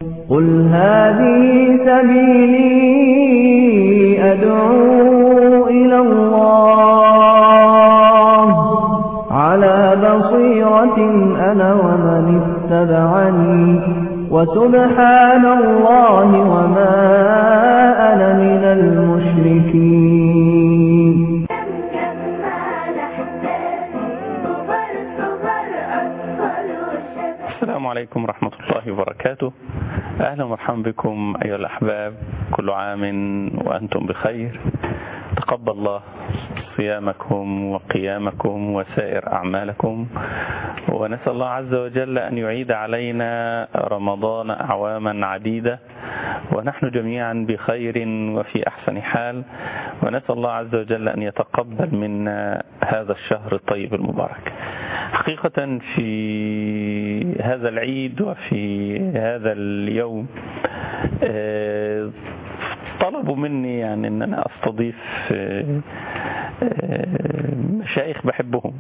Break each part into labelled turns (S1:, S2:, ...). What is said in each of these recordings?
S1: قل هذه سبيلي أدعو إلى الله على بصيرة أنا ومن اتبعني وسبحان الله وما أنا من المشركين
S2: السلام عليكم ورحمة الله وبركاته أهلا ومرحبا بكم أيها الأحباب كل عام وأنتم بخير تقبل الله صيامكم وقيامكم وسائر أعمالكم ونسأل الله عز وجل أن يعيد علينا رمضان أعواما عديدة ونحن جميعا بخير وفي أحسن حال ونسأل الله عز وجل أن يتقبل منا هذا الشهر الطيب المبارك حقيقة في هذا العيد وفي هذا اليوم طلبوا مني يعني ان انا استضيف مشايخ بحبهم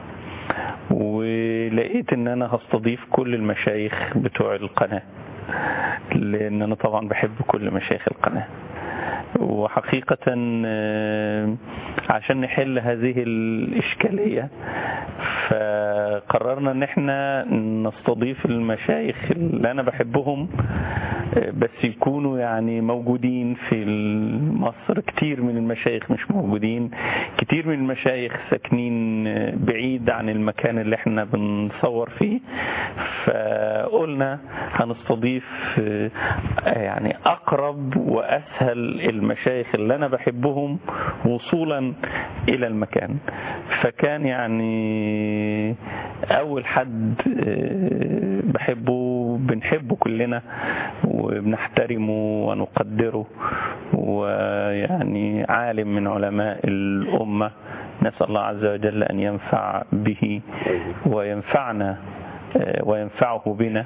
S2: ولقيت ان انا هستضيف كل المشايخ بتوع القناة لان انا طبعا بحب كل مشايخ القناة وحقيقة عشان نحل هذه الإشكالية فقررنا ان احنا نستضيف المشايخ اللي انا بحبهم بس يكونوا يعني موجودين في مصر كتير من المشايخ مش موجودين كتير من المشايخ ساكنين بعيد عن المكان اللي احنا بنصور فيه فقلنا هنستضيف يعني اقرب واسهل المشايخ اللي انا بحبهم وصولا الى المكان فكان يعني اول حد بحبه بنحبه كلنا وبنحترمه ونقدره ويعني عالم من علماء الأمة نسأل الله عز وجل أن ينفع به وينفعنا وينفعه بنا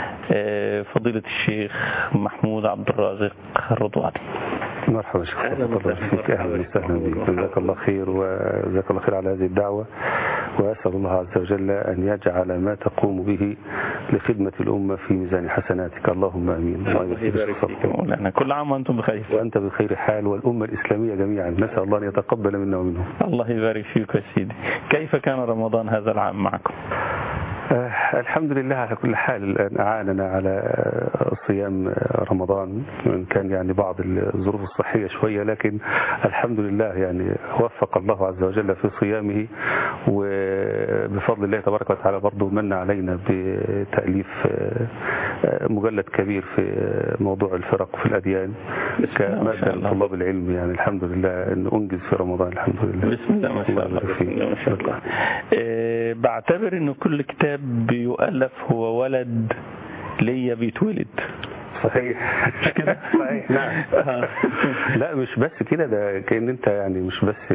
S2: فضيلة الشيخ محمود عبد الرازق الرضواني
S3: مرحبا شيخ اهلا وسهلا بك جزاك الله خير وجزاك الله خير على هذه الدعوه واسال الله عز وجل ان يجعل ما تقوم به لخدمه الامه في ميزان حسناتك اللهم امين
S2: الله يبارك فيك مولانا كل عام وانتم بخير
S3: وانت بخير حال والامه الاسلاميه جميعا نسال الله ان يتقبل منا ومنهم
S2: الله يبارك فيك يا سيدي كيف كان رمضان هذا العام معكم
S3: آه الحمد لله على كل حال الآن أعاننا على صيام رمضان وإن كان يعني بعض الظروف الصحية شوية لكن الحمد لله يعني وفق الله عز وجل في صيامه وبفضل الله تبارك وتعالى برضه من علينا بتأليف مجلد كبير في موضوع الفرق في الأديان كمادة لطلاب العلم يعني الحمد لله أن أنجز في رمضان الحمد لله
S2: بسم الله ما شاء الله, بسم الله, ما شاء الله. أه بعتبر أنه كل كتاب بيؤلف هو ولد ليا بيتولد
S3: صحيح
S2: مش كده
S3: صحيح نعم لا مش بس كده ده كأن انت يعني مش بس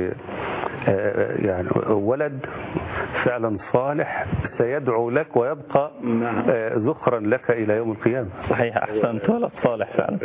S3: يعني ولد فعلا صالح سيدعو لك ويبقى ذخرا لك إلى يوم القيامة
S2: صحيح أحسنت ولد صالح فعلا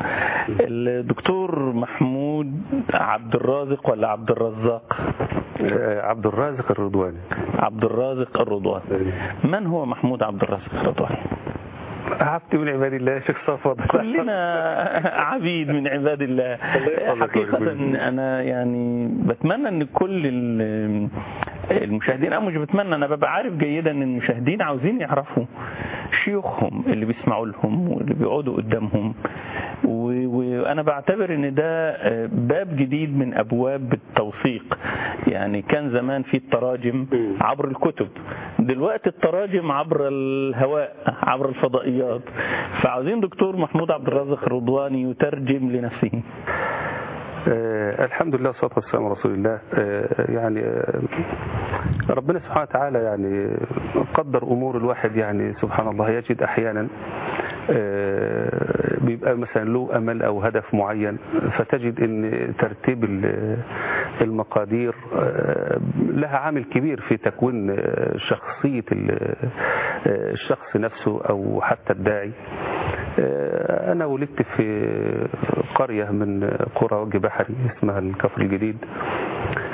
S2: الدكتور محمود عبد الرازق ولا عبد الرزاق
S3: عبد الرازق الرضواني
S2: عبد الرازق الرضواني من هو محمود عبد الرازق الرضواني
S3: عبد من عباد الله شيخ صفوت
S2: كلنا عبيد من عباد الله حقيقة أنا يعني بتمنى أن كل المشاهدين أو مش بتمنى أنا ببقى عارف جيدا أن المشاهدين عاوزين يعرفوا شيوخهم اللي بيسمعوا لهم واللي بيقعدوا قدامهم وانا بعتبر ان ده باب جديد من ابواب التوثيق يعني كان زمان في التراجم عبر الكتب دلوقتي التراجم عبر الهواء عبر الفضائيات فعاوزين دكتور محمود عبد الرازق الرضواني يترجم لنفسه
S3: آه الحمد لله والصلاه والسلام على رسول الله آه يعني آه ربنا سبحانه وتعالى يعني قدر امور الواحد يعني سبحان الله يجد احيانا بيبقى مثلا له امل او هدف معين فتجد ان ترتيب المقادير لها عامل كبير في تكوين شخصيه الشخص نفسه او حتى الداعي انا ولدت في قريه من قرى وجه بحري اسمها الكفر الجديد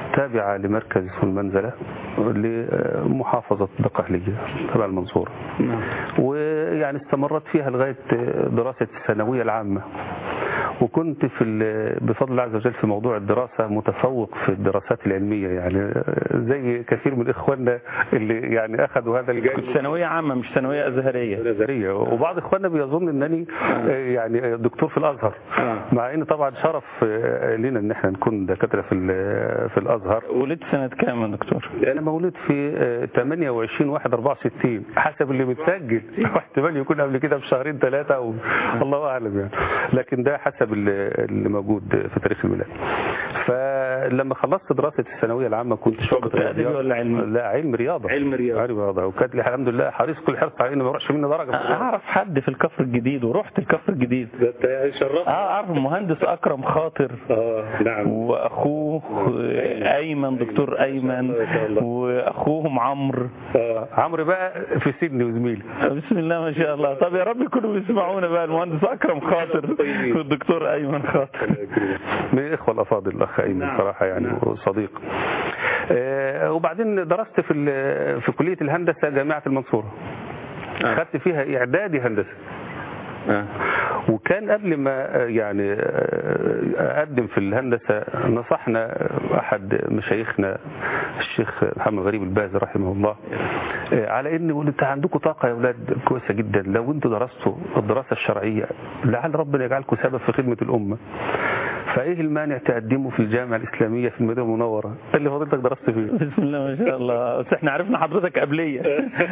S3: تابعة لمركز المنزلة لمحافظة دقهلية تبع المنصورة
S2: نعم
S3: ويعني استمرت فيها لغاية دراسة الثانوية العامة وكنت في ال- بفضل الله عز وجل في موضوع الدراسة متفوق في الدراسات العلمية يعني زي كثير من إخواننا اللي يعني أخذوا هذا الجانب
S2: كنت ثانوية عامة مش ثانوية أزهرية
S3: نظرية وبعض إخواننا بيظن أنني آه، يعني دكتور في الأزهر
S2: آه.
S3: مع أن طبعا شرف آه، لنا أن احنا نكون دكاترة في ال- في الأزهر
S2: ولدت سنة كام يا دكتور؟
S3: انا مولود في آه، 28 1 64 حسب اللي متسجل واحتمال يكون قبل كده بشهرين ثلاثه او الله اعلم يعني لكن ده حسب اللي اللي موجود في تاريخ الميلاد فلما خلصت دراسه الثانويه العامه كنت شعبة
S2: كنت أدبي
S3: الرياضة.
S2: ولا علمي؟
S3: لا علم رياضه
S2: علم رياضة.
S3: علم رياضه وكانت لي الحمد لله حريص كل حرص على اني ما اروحش مني درجه في الرياضة.
S2: أعرف حد في الكفر الجديد ورحت الكفر الجديد
S3: ده انت شرفت
S2: اه اعرف المهندس اكرم خاطر
S3: اه نعم
S2: واخوه ايمن دكتور ايمن
S3: ما شاء الله.
S2: واخوهم عمرو
S3: آه. عمرو بقى في سيدني وزميلي
S2: بسم الله ما شاء الله طب يا رب يكونوا بيسمعونا بقى المهندس اكرم خاطر والدكتور ايمن خاطر
S3: من الاخوه الافاضل الاخ ايمن
S2: نعم.
S3: صراحه يعني
S2: نعم.
S3: وصديق آه، وبعدين درست في ال- في كليه الهندسه جامعه المنصوره
S2: آه.
S3: خدت فيها اعدادي هندسه
S2: آه.
S3: وكان قبل ما آه، يعني آه، اقدم في الهندسه نصحنا احد مشايخنا الشيخ محمد غريب الباز رحمه الله آه، على ان يقول انت عندكم طاقه يا اولاد كويسه جدا لو انتوا درستوا الدراسه الشرعيه لعل ربنا يجعلكم سبب في خدمه الامه فايه المانع تقدموا في الجامعه الاسلاميه في المدينه المنوره اللي فضلتك درست فيه
S2: بسم الله ما شاء الله بس احنا عرفنا حضرتك قبليه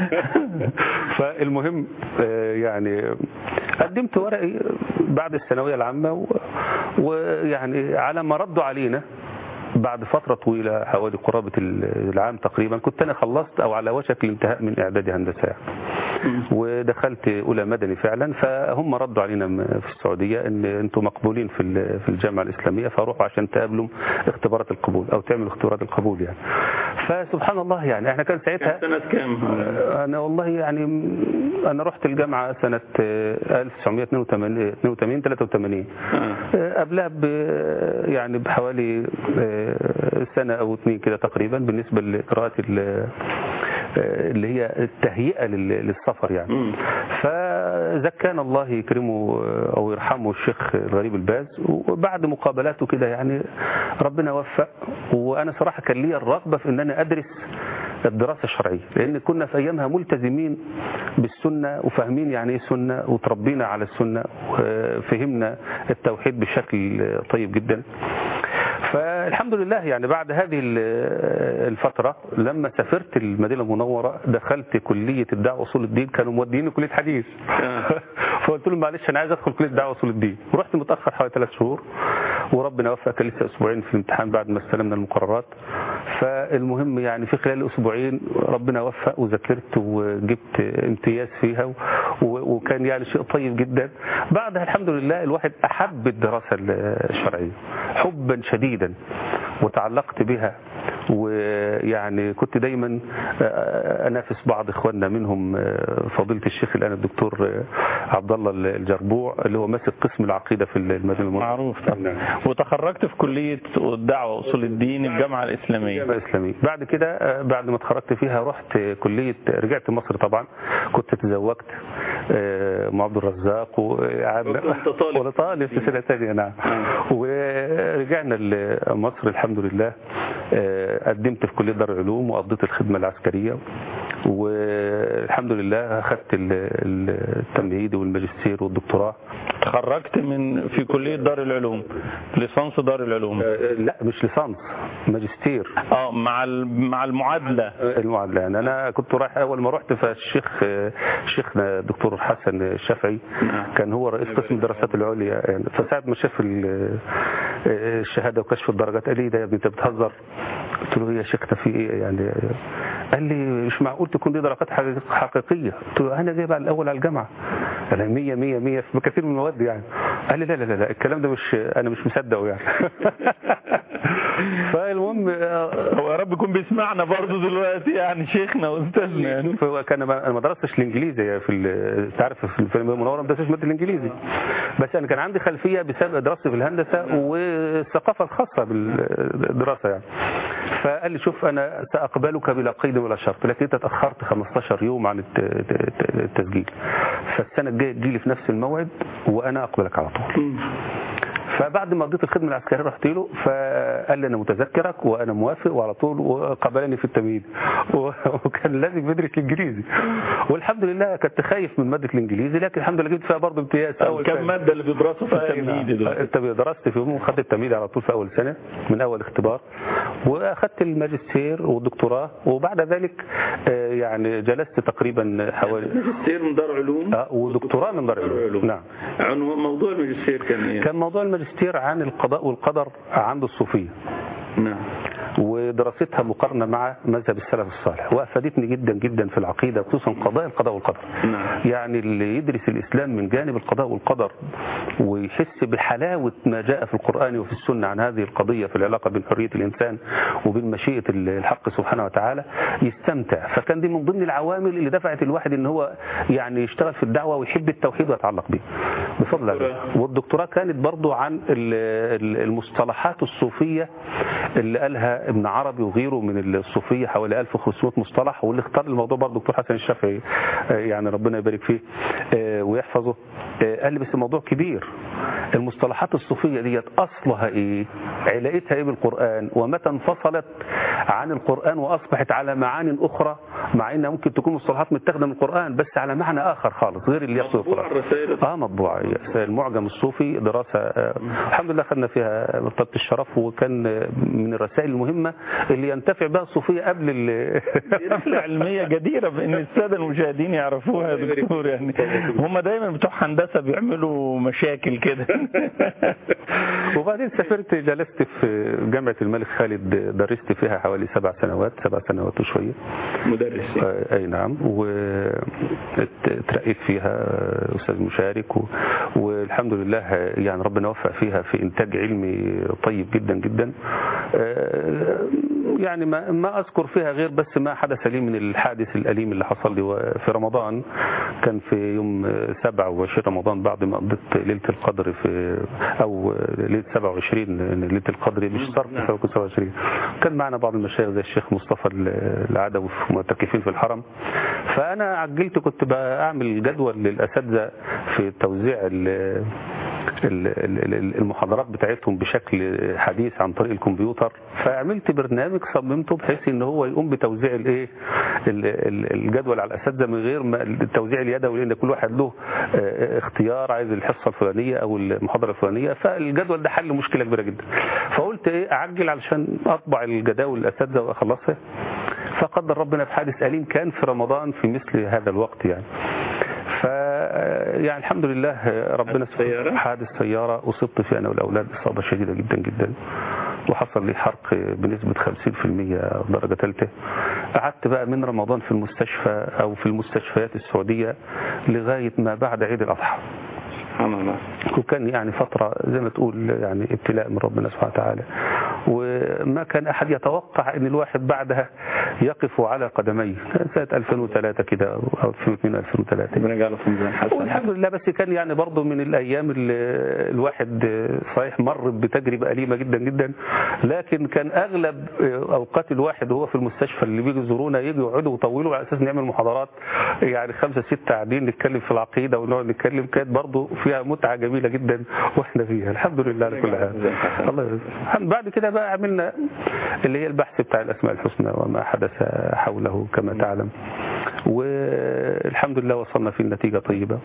S3: فالمهم آه، يعني قدمت ورقي بعد الثانويه العامه و- ويعني على ما ردوا علينا بعد فترة طويلة حوالي قرابة العام تقريبا كنت أنا خلصت أو على وشك الانتهاء من إعدادي هندسة ودخلت أولى مدني فعلا فهم ردوا علينا م- في السعودية أن أنتم مقبولين في ال- في الجامعة الإسلامية فروحوا عشان تقابلوا اختبارات القبول أو تعملوا اختبارات القبول يعني فسبحان الله يعني احنا كان ساعتها
S2: سنة كام؟
S3: انا والله يعني انا رحت الجامعه سنه 1982 82 83
S2: آه.
S3: قبلها ب يعني بحوالي سنه او اثنين كده تقريبا بالنسبه لقراءه ال- اللي هي التهيئه لل- للسفر يعني
S2: مم.
S3: فزكانا الله يكرمه او يرحمه الشيخ الغريب الباز وبعد مقابلاته كده يعني ربنا وفق وانا صراحه كان لي الرغبه في ان انا ادرس الدراسه الشرعيه لان كنا في ايامها ملتزمين بالسنه وفاهمين يعني ايه سنه وتربينا على السنه وفهمنا التوحيد بشكل طيب جدا فالحمد لله يعني بعد هذه ال- الفترة لما سافرت المدينة المنورة دخلت كلية الدعوة وصول الدين كانوا موديني كلية حديث فقلت لهم معلش أنا عايز أدخل كلية الدعوة وصول الدين ورحت متأخر حوالي ثلاث شهور وربنا وفق كان لسه أسبوعين في الامتحان بعد ما استلمنا المقررات فالمهم يعني في خلال أسبوعين ربنا وفق وذاكرت وجبت امتياز فيها و- وكان يعني شيء طيب جدا بعدها الحمد لله الواحد أحب الدراسة الشرعية حبا شديدا وتعلقت بها ويعني كنت دايما انافس بعض اخواننا منهم فضيله الشيخ الان الدكتور عبد الله الجربوع اللي هو ماسك قسم العقيده في المدينه المنوره
S2: معروف طبعا وتخرجت في كلية الدعوة وأصول الدين الجامعة الإسلامية
S3: الجامعة الإسلامية بعد كده آه، بعد ما اتخرجت فيها رحت كلية رجعت مصر طبعا كنت تزوجت آه، مع عبد الرزاق وقعدنا
S2: كنت طالب.
S3: وأنا طالب في سنة ثانية نعم ورجعنا لمصر الحمد لله آه، قدمت في كلية دار العلوم وقضيت الخدمة العسكرية والحمد لله أخذت ال- ال- التمهيدي والماجستير والدكتوراه
S2: تخرجت من في كلية دار العلوم ليسانس دار العلوم
S3: آه، لا مش ليسانس ماجستير
S2: اه مع ال- مع المعادلة
S3: المعادله يعني انا كنت رايح اول ما رحت فالشيخ شيخنا الدكتور حسن الشافعي كان هو رئيس قسم الدراسات العليا يعني فساعه ما شاف ال- الشهاده وكشف الدرجات قال لي ده يا ابني انت بتهزر قلت له يا شيخنا في ايه يعني قال لي مش معقول تكون دي درجات حقيق- حقيقيه قلت له انا جايب على الاول على الجامعه انا 100 100 100 في كثير من المواد يعني قال لي لا لا لا, لا الكلام ده مش انا مش مصدقه يعني فالمهم
S2: هو يا رب يكون بيسمعنا برضه دلوقتي يعني شيخنا واستاذنا يعني
S3: شوف هو كان انا ما درستش الانجليزي في ال- تعرف في الفيلم المنوره ما درستش ماده الانجليزي بس انا كان عندي خلفيه بسبب دراستي في الهندسه والثقافه الخاصه بالدراسه يعني فقال لي شوف انا ساقبلك بلا قيد ولا شرط لكن انت تاخرت 15 يوم عن الت- الت- التسجيل فالسنه الجايه تجيلي في نفس الموعد وانا اقبلك على طول فبعد ما قضيت الخدمه العسكريه رحت له فقال لي انا متذكرك وانا موافق وعلى طول وقبلني في التمهيد و- وكان لازم يدرس الانجليزي والحمد لله كنت خايف من ماده الانجليزي لكن الحمد لله جبت فيها برضه امتياز في اول
S2: كم
S3: سنة.
S2: ماده اللي بيدرسوا في التمهيدي دلوقتي
S3: انت درست فيهم وخدت التمهيدي على طول في اول سنه من اول اختبار واخدت الماجستير والدكتوراه وبعد ذلك آه، يعني جلست تقريبا حوالي
S2: ماجستير من دار علوم
S3: آه، ودكتوراه من دار العلوم نعم
S2: عنوان موضوع الماجستير كان ايه؟
S3: كان موضوع الماجستير عن القضاء والقدر عند الصوفيه
S2: نعم
S3: ودراستها مقارنه مع مذهب السلف الصالح وافادتني جدا جدا في العقيده خصوصا قضايا القضاء والقدر
S2: نعم
S3: يعني اللي يدرس الإسلام من جانب القضاء والقدر ويحس بحلاوة ما جاء في القرآن وفي السنة عن هذه القضية في العلاقة بين حرية الإنسان وبين مشيئة الحق سبحانه وتعالى يستمتع فكان دي من ضمن العوامل اللي دفعت الواحد ان هو يعني يشتغل في الدعوة ويحب التوحيد ويتعلق به بفضل الله والدكتوراه كانت برضو عن ال- ال- المصطلحات الصوفية اللي قالها ابن عربي وغيره من الصوفية حوالي 1500 مصطلح واللي اختار الموضوع برضو الدكتور حسن الشافعي آه، يعني ربنا يبارك فيه آه، ويحفظه آه، قال لي بس الموضوع كبير المصطلحات الصوفية ديت أصلها إيه علاقتها إيه بالقرآن ومتى انفصلت عن القرآن وأصبحت على معان أخرى مع إنها ممكن تكون مصطلحات متاخدة من القرآن بس على معنى آخر خالص غير اللي يقصد
S2: مطبوع
S3: القرآن
S2: الرسائل
S3: اه مطبوعة هي المعجم الصوفي دراسة آه، الحمد لله خدنا فيها مرتبة الشرف وكان آه، من الرسائل المهمة اللي ينتفع بها الصوفية قبل ال
S2: رحلة علمية جديرة بأن السادة المشاهدين يعرفوها يا دكتور يعني هم دايما بتوع هندسة بيعملوا مشاكل كده
S3: وبعدين سافرت جلست في جامعة الملك خالد درست فيها حوالي سبع سنوات سبع سنوات وشوية
S2: مدرس
S3: آه، أي نعم وترقيت فيها أستاذ مشارك و... والحمد لله يعني ربنا وفق فيها في إنتاج علمي طيب جدا جدا آه، يعني ما, ما أذكر فيها غير بس ما حدث لي من الحادث الأليم اللي حصل لي في رمضان كان في يوم 27 رمضان بعد ما قضيت ليلة القدر في أو ليلة 27 ليلة القدر مش صرف
S2: نعم.
S3: 27 كان معنا بعض المشايخ زي الشيخ مصطفى العدوي في معتكفين في الحرم فأنا عجلت كنت بعمل جدول للأساتذة في توزيع ال- ال- ال- ال- المحاضرات بتاعتهم بشكل حديث عن طريق الكمبيوتر فعملت برنامج صممته بحيث ان هو يقوم بتوزيع الايه ال- ال- الجدول على الاساتذه من غير ما التوزيع اليدوي لان كل واحد له آه، اختيار عايز الحصه الفلانيه او المحاضره الفلانيه فالجدول ده حل مشكله كبيره جدا فقلت ايه اعجل علشان اطبع الجداول الاساتذه واخلصها فقدر ربنا في حادث أليم كان في رمضان في مثل هذا الوقت يعني ف يعني الحمد لله ربنا
S2: حادث سيارة؟
S3: حادث سيارة أصبت فيه أنا والأولاد إصابة شديدة جدا جدا وحصل لي حرق بنسبة 50% درجة ثالثة قعدت بقى من رمضان في المستشفى أو في المستشفيات السعودية لغاية ما بعد عيد الأضحى
S2: سبحان الله
S3: وكان يعني فترة زي ما تقول يعني ابتلاء من ربنا سبحانه وتعالى وما كان أحد يتوقع أن الواحد بعدها يقف على قدميه كان سنة 2003 كده أو 2002 2003
S2: ربنا يجعله في ميزان حسن
S3: والحمد لله بس كان يعني برضه من الايام اللي الواحد صحيح مر بتجربه اليمه جدا جدا لكن كان اغلب اوقات الواحد وهو في المستشفى اللي بيجي يزورونا يجوا يقعدوا ويطولوا على اساس نعمل محاضرات يعني خمسه سته قاعدين نتكلم في العقيده ونقعد نتكلم كانت برضه فيها متعه جميله جدا واحنا فيها الحمد لله على كل حال الله يرزقك بعد كده بقى عملنا اللي هي البحث بتاع الاسماء الحسنى وما حدث حوله كما تعلم والحمد لله وصلنا في النتيجة طيبة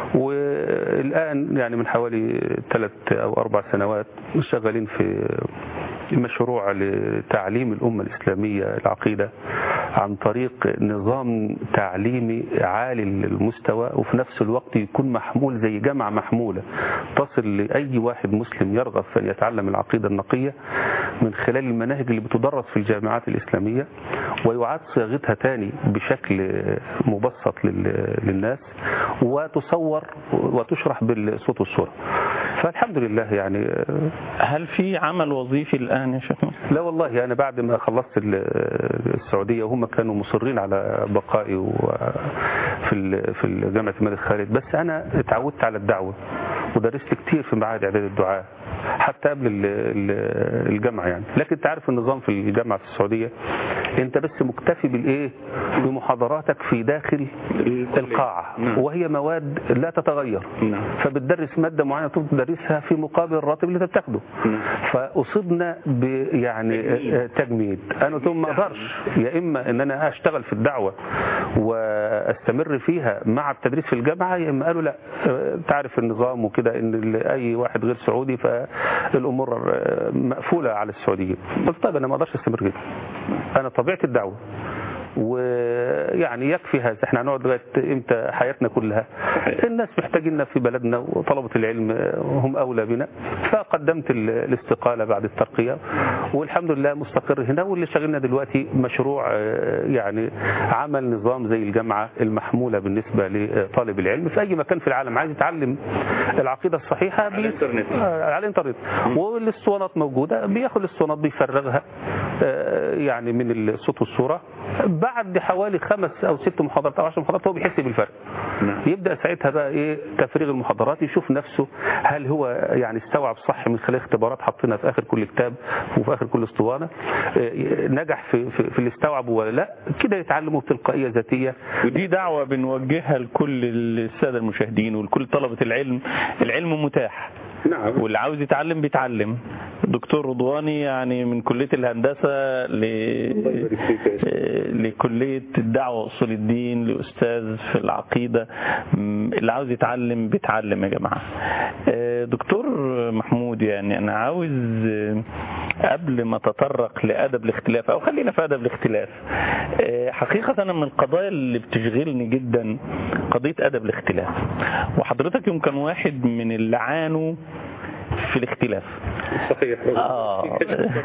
S3: والآن يعني من حوالي ثلاث أو أربع سنوات شغالين في مشروع لتعليم الأمة الإسلامية العقيدة عن طريق نظام تعليمي عالي المستوى وفي نفس الوقت يكون محمول زي جامعة محمولة تصل لأي واحد مسلم يرغب في أن يتعلم العقيدة النقية من خلال المناهج اللي بتدرس في الجامعات الإسلامية ويعاد صياغتها تاني بشكل مبسط لل- للناس وتصور وتشرح بالصوت والصورة فالحمد لله يعني
S2: هل في عمل وظيفي الآن يا شيخ
S3: لا والله أنا بعد ما خلصت السعودية وهم كانوا مصرين على بقائي في في جامعة الملك خالد بس أنا اتعودت على الدعوة ودرست كتير في معاهد إعداد الدعاء حتى قبل الجامعة يعني لكن انت عارف النظام في الجامعة في السعودية انت بس مكتفي بالايه بمحاضراتك في داخل القاعة وهي مواد لا تتغير فبتدرس مادة معينة تدرسها في مقابل الراتب اللي تاخده فأصبنا يعني تجميد انا قلت لهم ما اقدرش يا اما ان انا اشتغل في الدعوة واستمر فيها مع التدريس في الجامعة يا اما قالوا لا تعرف النظام وكده ان اي واحد غير سعودي فالامور مقفولة على السعوديين قلت طيب انا ما اقدرش استمر كده انا طبيعة الدعوة ويعني يكفي هذا احنا هنقعد لغايه امتى حياتنا كلها الناس محتاجيننا في بلدنا وطلبه العلم هم اولى بنا فقدمت الاستقاله بعد الترقيه والحمد لله مستقر هنا واللي شغلنا دلوقتي مشروع يعني عمل نظام زي الجامعه المحموله بالنسبه لطالب العلم في اي مكان في العالم عايز يتعلم العقيده الصحيحه
S2: على الانترنت
S3: على الانترنت والاسطوانات موجوده بياخد الاسطوانات بيفرغها يعني من الصوت والصوره بعد حوالي خمس او ست محاضرات او عشر محاضرات هو بيحس بالفرق
S2: نعم.
S3: يبدا ساعتها بقى ايه تفريغ المحاضرات يشوف نفسه هل هو يعني استوعب صح من خلال اختبارات حاطينها في اخر كل كتاب وفي اخر كل اسطوانه إيه، نجح في في, في اللي استوعبه ولا لا كده يتعلموا بتلقائيه ذاتيه
S2: ودي دعوة بنوجهها لكل السادة المشاهدين ولكل طلبة العلم العلم متاح
S3: نعم
S2: واللي عاوز يتعلم بيتعلم دكتور رضواني يعني من كلية الهندسة ل... لكلية الدعوة وأصول الدين لأستاذ في العقيدة م، اللي عاوز يتعلم بيتعلم يا جماعة آه، دكتور محمود يعني أنا عاوز آه، قبل ما تطرق لأدب الاختلاف أو خلينا في أدب الاختلاف آه، حقيقة أنا من القضايا اللي بتشغلني جدا قضية أدب الاختلاف وحضرتك يمكن واحد من اللي عانوا في الاختلاف
S3: صحيح
S2: اه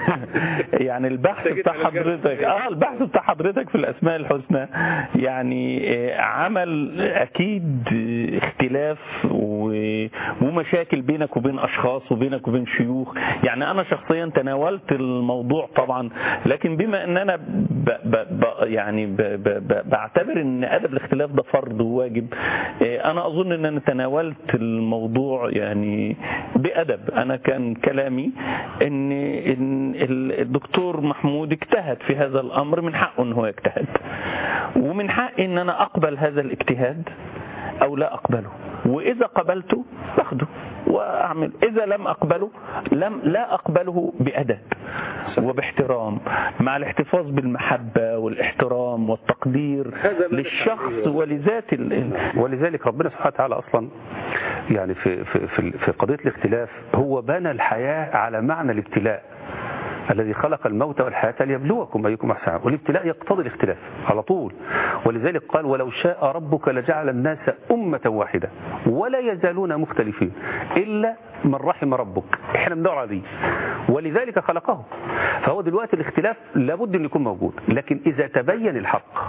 S2: يعني البحث بتاع حضرتك اه البحث بتاع حضرتك في الاسماء الحسنى يعني آه، عمل اكيد اختلاف و- ومشاكل بينك وبين اشخاص وبينك وبين شيوخ يعني انا شخصيا تناولت الموضوع طبعا لكن بما ان انا ب ب ب يعني ب ب ب بعتبر ان ادب الاختلاف ده فرض وواجب آه، انا اظن ان انا تناولت الموضوع يعني بادب انا كان كلامي ان ان ال- الدكتور محمود اجتهد في هذا الامر من حقه ان هو يجتهد ومن حقي ان انا اقبل هذا الاجتهاد او لا اقبله واذا قبلته باخده واعمل اذا لم اقبله لم لا اقبله بادب وباحترام مع الاحتفاظ بالمحبه والاحترام والتقدير
S3: هذا ما
S2: للشخص ولذات ال- ال-
S3: ولذلك ربنا سبحانه وتعالى اصلا يعني في في في, في قضيه الاختلاف هو بنى الحياه على معنى الابتلاء الذي خلق الموت والحياة ليبلوكم أيكم أحسن عملا. والابتلاء يقتضي الاختلاف على طول ولذلك قال ولو شاء ربك لجعل الناس أمة واحدة ولا يزالون مختلفين إلا من رحم ربك احنا بندور عليه ولذلك خلقه فهو دلوقتي الاختلاف لابد أن يكون موجود لكن إذا تبين الحق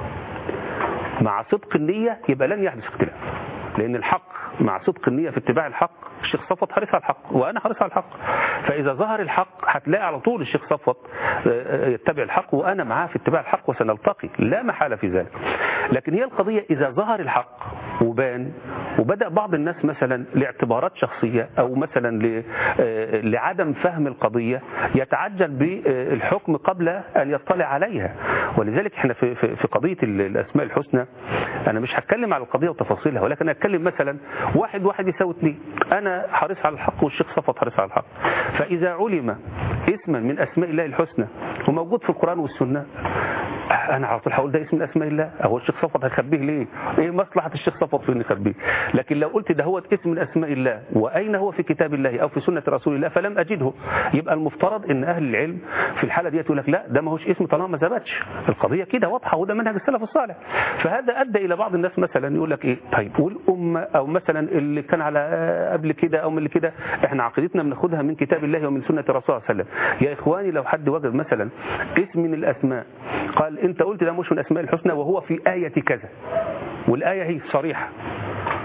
S3: مع صدق النية يبقى لن يحدث اختلاف لأن الحق مع صدق النية في اتباع الحق الشيخ صفوت حريص على الحق وأنا حريص على الحق فإذا ظهر الحق هتلاقي على طول الشيخ صفوت آه، يتبع الحق وأنا معاه في اتباع الحق وسنلتقي لا محالة في ذلك لكن هي القضية إذا ظهر الحق وبان وبدأ بعض الناس مثلا لاعتبارات شخصية أو مثلا ل- آه، لعدم فهم القضية يتعجل بالحكم قبل أن يطلع عليها ولذلك احنا في, في, في قضية ال- الأسماء الحسنى أنا مش هتكلم على القضية وتفاصيلها ولكن هتكلم مثلا واحد واحد يساوي اثنين أنا حريص على الحق والشيخ صفت حريص على الحق فإذا علم اسما من أسماء الله الحسنى وموجود في القرآن والسنة انا على طول هقول ده اسم من اسماء الله هو الشيخ صفوت هيخبيه ليه ايه مصلحه الشيخ صفوت في انه يخبيه لكن لو قلت ده هو اسم من اسماء الله واين هو في كتاب الله او في سنه رسول الله فلم اجده يبقى المفترض ان اهل العلم في الحاله دي يقول لك لا ده ما هوش اسم طالما ما ثبتش القضيه كده واضحه وده منهج السلف الصالح فهذا ادى الى بعض الناس مثلا يقول لك ايه طيب والامه او مثلا اللي كان على آه، قبل كده او من اللي كده احنا عقيدتنا بناخدها من كتاب الله ومن سنه الرسول صلى الله عليه وسلم يا اخواني لو حد وجد مثلا اسم من الاسماء قال انت قلت ده مش من اسماء الحسنى وهو في ايه كذا والايه هي صريحه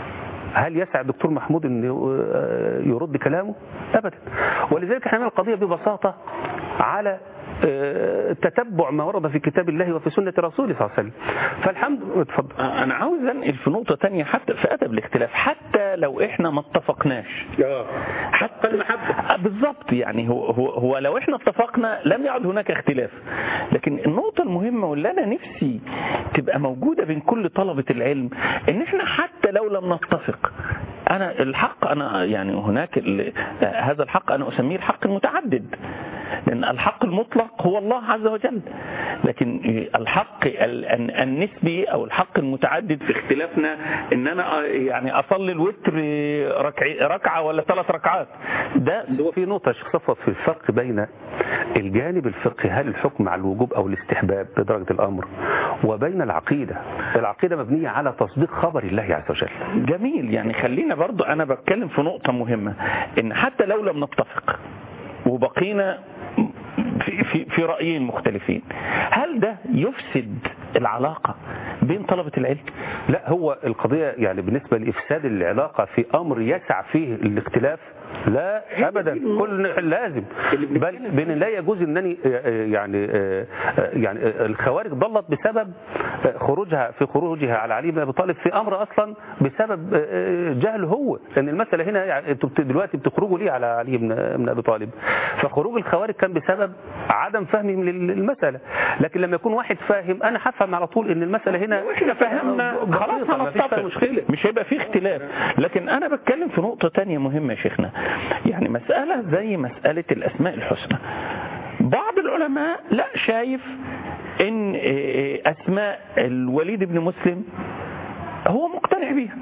S3: هل يسع الدكتور محمود أن يرد كلامه أبدا ولذلك احنا نعمل القضية ببساطة على آه، تتبع ما ورد في كتاب الله وفي سنة رسوله صلى الله عليه وسلم فالحمد اتفضل
S2: انا عاوز انقل في نقطه تانية حتى في ادب الاختلاف حتى لو احنا ما اتفقناش حتى المحبه بالظبط يعني هو هو هو لو احنا اتفقنا لم يعد هناك اختلاف لكن النقطه المهمه واللي انا نفسي تبقى موجوده بين كل طلبه العلم ان احنا حتى لو لم نتفق انا الحق انا يعني هناك ال- هذا الحق انا اسميه الحق المتعدد لان الحق المطلق هو الله عز وجل لكن الحق ال- ال- النسبي او الحق المتعدد في اختلافنا ان انا يعني اصلي الوتر ركع- ركعه ولا ثلاث ركعات ده
S3: هو في نقطة يا شيخ صفوت في الفرق بين الجانب الفقهي هل الحكم على الوجوب أو الاستحباب بدرجة الأمر وبين العقيدة العقيدة مبنية على تصديق خبر الله عز وجل
S2: جميل يعني خلينا برضو انا بتكلم في نقطة مهمة ان حتى لو لم نتفق وبقينا في, في, في رأيين مختلفين هل ده يفسد العلاقة بين طلبة العلم
S3: لا هو القضية يعني بالنسبة لإفساد العلاقة في أمر يسع فيه الاختلاف لا أبدا كل لازم بل بين لا يجوز أنني آه، يعني آه، آه، يعني آه، الخوارج ضلت بسبب آه، خروجها في خروجها على علي بن أبي طالب في أمر أصلا بسبب آه، آه، جهل هو لأن المسألة هنا يعني أنتوا بت- دلوقتي بتخرجوا ليه على علي بن بن أبي طالب فخروج الخوارج كان بسبب عدم فهمهم للمسألة لكن لما يكون واحد فاهم أنا هفهم على طول أن المسألة هنا
S2: احنا فهمنا خلاص
S3: بسيطة، مفيش فيها
S2: هنتفق
S3: مشكلة
S2: مش هيبقى فيه اختلاف لكن انا بتكلم في نقطة تانية مهمة يا شيخنا يعني مسألة زي مسألة الاسماء الحسنى بعض العلماء لا شايف ان إيه، اسماء الوليد بن مسلم هو مقتنع بيها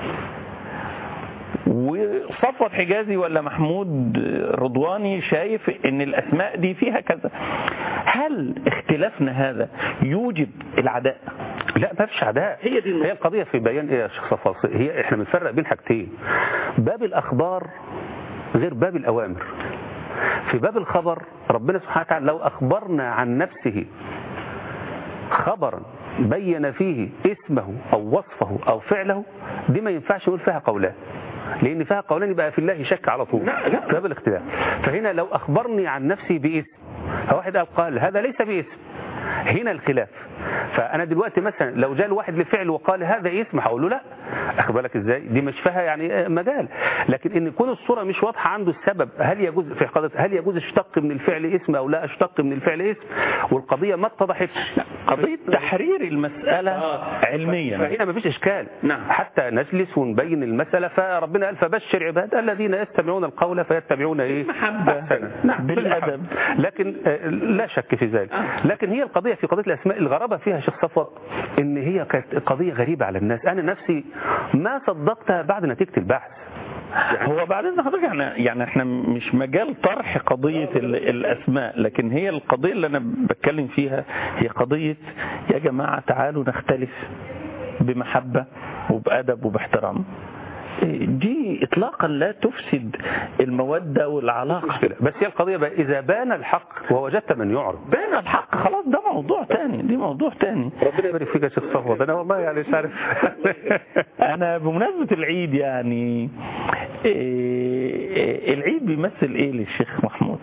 S2: وصفوت حجازي ولا محمود رضواني شايف ان الاسماء دي فيها كذا هل اختلافنا هذا يوجب العداء
S3: لا ما فيش عداء
S2: هي دي النقطة.
S3: هي القضية في بيان ايه يا شيخ صفاص هي احنا بنفرق بين حاجتين باب الاخبار غير باب الاوامر في باب الخبر ربنا سبحانه وتعالى لو اخبرنا عن نفسه خبرا بين فيه اسمه او وصفه او فعله دي ما ينفعش نقول فيها قولان لان فيها قولان يبقى في الله شك على طول
S2: لا، لا.
S3: باب الاختلاف فهنا لو اخبرني عن نفسي باسم واحد قال قال هذا ليس باسم هنا الخلاف فانا دلوقتي مثلا لو جاء الواحد لفعل وقال هذا اسم هقول له لا اخد بالك ازاي دي مش فيها يعني مجال لكن ان يكون الصوره مش واضحه عنده السبب هل يجوز في قضيه هل يجوز اشتق من الفعل اسم او لا اشتق من الفعل اسم والقضيه ما اتضحتش
S2: قضية تحرير المسألة علميا
S3: فهنا مفيش اشكال
S2: نعم.
S3: حتى نجلس ونبين المساله فربنا قال فبشر عباد الذين يستمعون القول فيتبعون ايه
S2: بالمحبة.
S3: أحسنه.
S2: نعم،
S3: بالمحبة.
S2: بالأدب.
S3: لكن آه، لا شك في ذلك لكن هي القضيه في قضيه الاسماء الغرابه فيها يا شيخ صفوت ان هي كانت قضيه غريبه على الناس انا نفسي ما صدقتها بعد نتيجه البحث
S2: هو بعدين حضرتك يعني يعني احنا مش مجال طرح قضية ال- الأسماء لكن هي القضية اللي أنا بتكلم فيها هي قضية يا جماعة تعالوا نختلف بمحبة وبأدب وباحترام دي إطلاقا لا تفسد المودة والعلاقة
S3: مشكلة. بس هي القضيه بقى اذا بان الحق ووجدت من يعرض
S2: بين الحق خلاص ده موضوع تاني دي موضوع تاني
S3: ربنا يبارك فيك يا شيخ صفوت انا والله يعني مش عارف
S2: انا بمناسبة العيد يعني إيه العيد بيمثل ايه للشيخ محمود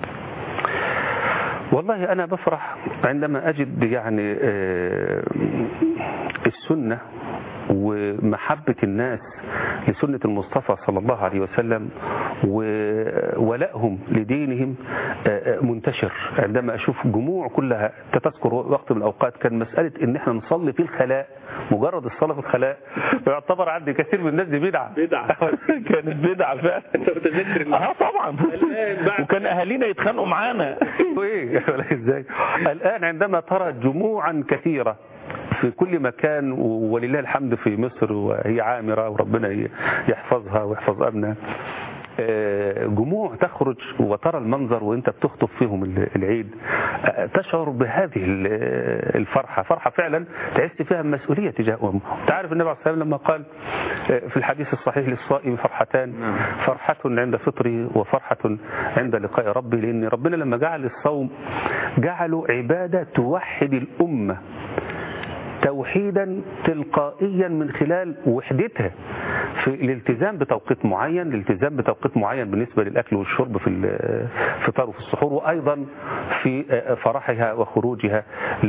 S3: والله أنا بفرح عندما أجد يعني آه، السنة ومحبة الناس لسنة المصطفى صلى الله عليه وسلم وولائهم لدينهم آه، آه، منتشر عندما أشوف جموع كلها تذكر وقت من الأوقات كان مسألة إن احنا نصلي في الخلاء مجرد الصلاة في الخلاء يعتبر عند كثير من الناس دي بدعة
S2: بدعة كانت بدعة فعلا انت متذكر اه طبعا وكان اهالينا يتخانقوا معانا
S3: ايه ولا ازاي الان عندما ترى جموعا كثيره في كل مكان ولله الحمد في مصر وهي عامره وربنا يحفظها ويحفظ ابنها آه، جموع تخرج وترى المنظر وانت بتخطب فيهم العيد آه، تشعر بهذه ال- الفرحة فرحة فعلا تحس فيها مسؤولية تجاههم تعرف النبي عليه الصلاة والسلام لما قال آه، في الحديث الصحيح للصائم فرحتان فرحة عند فطره وفرحة عند لقاء ربه لأن ربنا لما جعل الصوم جعله عبادة توحد الأمة توحيدا تلقائيا من خلال وحدتها في الالتزام بتوقيت معين الالتزام بتوقيت معين بالنسبة للأكل والشرب في الفطار وفي السحور وأيضا في فرحها وخروجها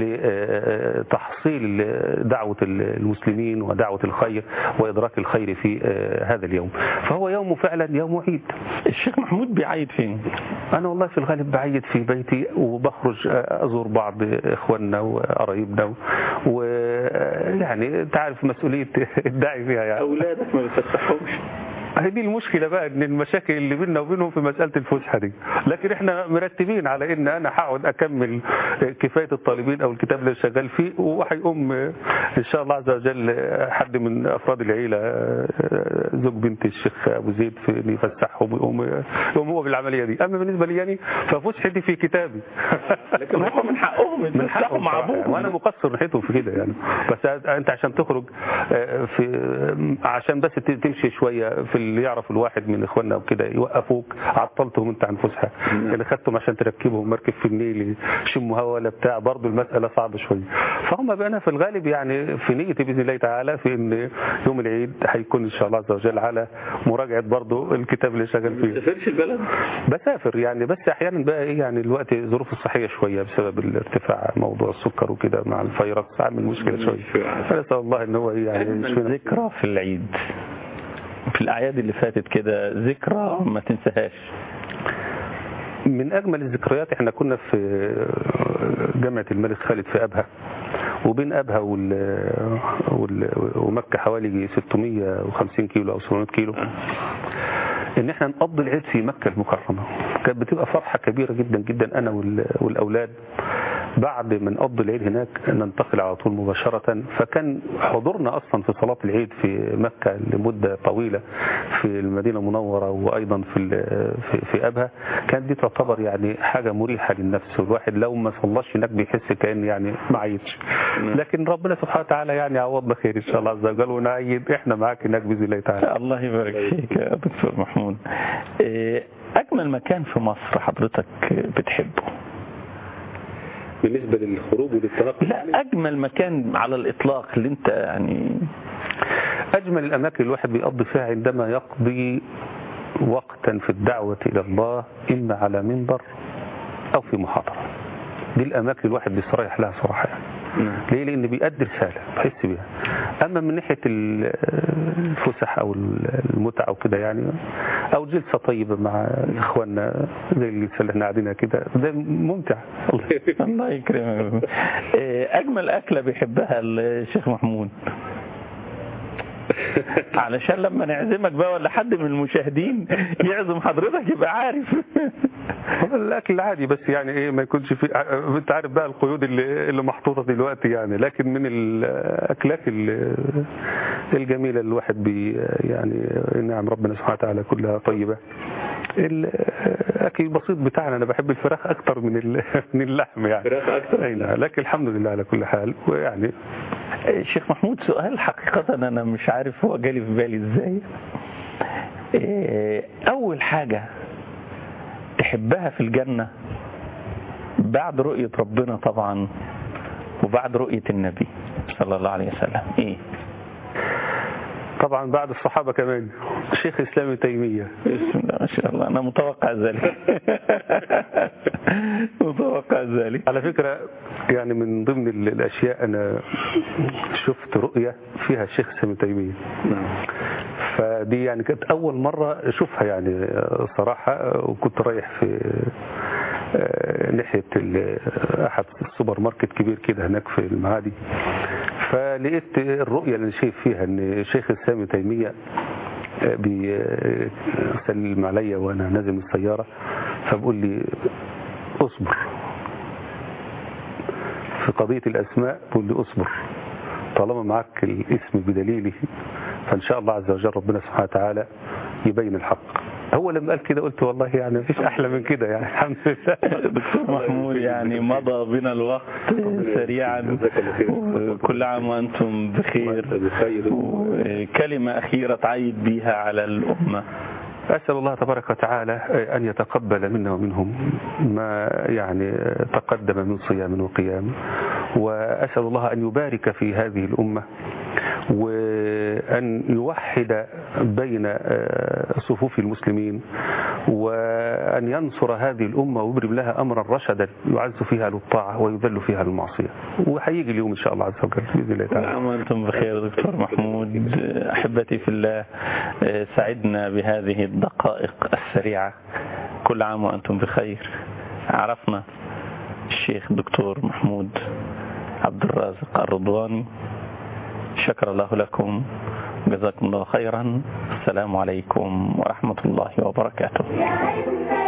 S3: لتحصيل دعوة المسلمين ودعوة الخير وإدراك الخير في هذا اليوم فهو يوم فعلا يوم عيد
S2: الشيخ محمود بيعيد فين
S3: أنا والله في الغالب بعيد في بيتي وبخرج أزور بعض إخواننا وقرايبنا ويعني تعرف مسؤولية الداعي فيها يعني
S2: أولادك ما بيفتحوش
S3: هي دي المشكلة بقى ان المشاكل اللي بيننا وبينهم في مسألة الفسحة دي لكن احنا مرتبين على ان انا هقعد اكمل كفاية الطالبين او الكتاب اللي شغال فيه وهيقوم ان شاء الله عز وجل حد من افراد العيلة زوج بنت الشيخ ابو زيد في ان يفسحهم ويقوم يقوم هو بالعملية دي اما بالنسبة لي يعني ففسحتي في كتابي
S2: لكن هم من حقهم
S3: من حقهم
S2: مع ابوهم
S3: وانا مقصر ناحيتهم في كده يعني بس انت عشان تخرج في عشان بس تمشي شوية في اللي يعرف الواحد من اخواننا وكده يوقفوك عطلتهم انت عن فسحه يعني خدتهم عشان تركبهم مركب في النيل يشموا هوا ولا بتاع برضه المساله صعبه شويه فهم بقى في الغالب يعني في نيتي باذن الله تعالى في ان يوم العيد هيكون ان شاء الله عز وجل على مراجعه برضه الكتاب اللي شغال فيه
S2: ما تسافرش البلد
S3: بسافر يعني بس احيانا بقى ايه يعني الوقت ظروف الصحيه شويه بسبب الارتفاع موضوع السكر وكده مع الفيروس عامل مشكله شويه فنسال الله ان هو يعني
S2: ذكرى في العيد في الأعياد اللي فاتت كده ذكرى ما تنساهاش
S3: من أجمل الذكريات احنا كنا في جامعة الملك خالد في أبها وبين أبها وال... وال... ومكة حوالي 650 كيلو أو 700 كيلو ان احنا نقضي العيد في مكة المكرمة كانت بتبقى فرحة كبيرة جدا جدا انا والاولاد بعد ما نقضي العيد هناك ننتقل على طول مباشرة فكان حضورنا أصلا في صلاة العيد في مكة لمدة طويلة في المدينة المنورة وأيضا في في, في أبها كانت دي تعتبر يعني حاجة مريحة للنفس والواحد لو ما صلاش هناك بيحس كأن يعني ما عيدش لكن ربنا سبحانه وتعالى يعني عوضنا خير إن شاء الله عز وجل ونعيد إحنا معاك هناك بإذن الله تعالى
S2: الله يبارك فيك يا دكتور محمود أجمل مكان في مصر حضرتك بتحبه
S3: بالنسبة للخروج وللتنقل
S2: لا أجمل مكان على الإطلاق اللي أنت يعني
S3: أجمل الأماكن الواحد بيقضي فيها عندما يقضي وقتا في الدعوة إلى الله إما على منبر أو في محاضرة دي الأماكن الواحد بيستريح لها صراحة يعني. ليه لأن بيأدي رسالة بحس بيها أما من ناحية الفسح أو المتعة أو كده يعني أو جلسة طيبة مع إخواننا زي الجلسة اللي احنا قاعدينها كده ده ممتع
S2: الله يكرمك أجمل أكلة بيحبها الشيخ محمود علشان لما نعزمك بقى ولا حد من المشاهدين يعزم حضرتك يبقى عارف
S3: الاكل عادي بس يعني ايه ما يكونش في انت عارف بقى القيود اللي اللي محطوطه دلوقتي يعني لكن من الاكلات الجميله اللي الواحد بي يعني نعم ربنا سبحانه وتعالى كلها طيبه الاكل البسيط بتاعنا انا بحب الفراخ اكتر من من اللحم يعني
S2: فراخ اكتر
S3: ايوه لكن الحمد لله على كل حال ويعني
S2: شيخ محمود سؤال حقيقة أنا مش عارف هو جالي في بالي إزاي أول حاجة تحبها في الجنة بعد رؤية ربنا طبعا وبعد رؤية النبي صلى الله عليه وسلم إيه
S3: طبعا بعد الصحابة كمان شيخ الإسلام تيمية
S2: بسم الله ما شاء الله أنا متوقع ذلك متوقع ذلك
S3: على فكرة يعني من ضمن الأشياء أنا شفت رؤية فيها الشيخ الإسلام تيمية فدي يعني كانت أول مرة أشوفها يعني صراحة وكنت رايح في ناحية أحد السوبر ماركت كبير كده هناك في المعادي فلقيت الرؤية اللي شايف فيها ان شيخ السامي تيمية بيسلم عليا وانا نازل من السيارة فبقول لي اصبر في قضية الاسماء بقول لي اصبر طالما معك الاسم بدليله فان شاء الله عز وجل ربنا سبحانه وتعالى يبين الحق هو لما قال كده قلت والله يعني مفيش احلى من كده يعني الحمد لله
S2: دكتور محمود يعني مضى بنا الوقت سريعا كل عام وانتم بخير وكلمة اخيرة تعيد بيها على الامة
S3: أسأل الله تبارك وتعالى أن يتقبل منا ومنهم ما يعني تقدم من صيام وقيام وأسأل الله أن يبارك في هذه الأمة وأن يوحد بين صفوف المسلمين وأن ينصر هذه الأمة ويبرم لها أمرا رشدا يعز فيها للطاعة ويذل فيها للمعصية وهيجي اليوم إن شاء الله عز وجل بإذن الله
S2: كل
S3: تعالى
S2: عام وأنتم بخير دكتور محمود أحبتي في الله سعدنا بهذه الدقائق السريعة كل عام وأنتم بخير عرفنا الشيخ دكتور محمود عبد الرازق الرضواني شكر الله لكم جزاكم الله خيرا السلام عليكم ورحمة الله وبركاته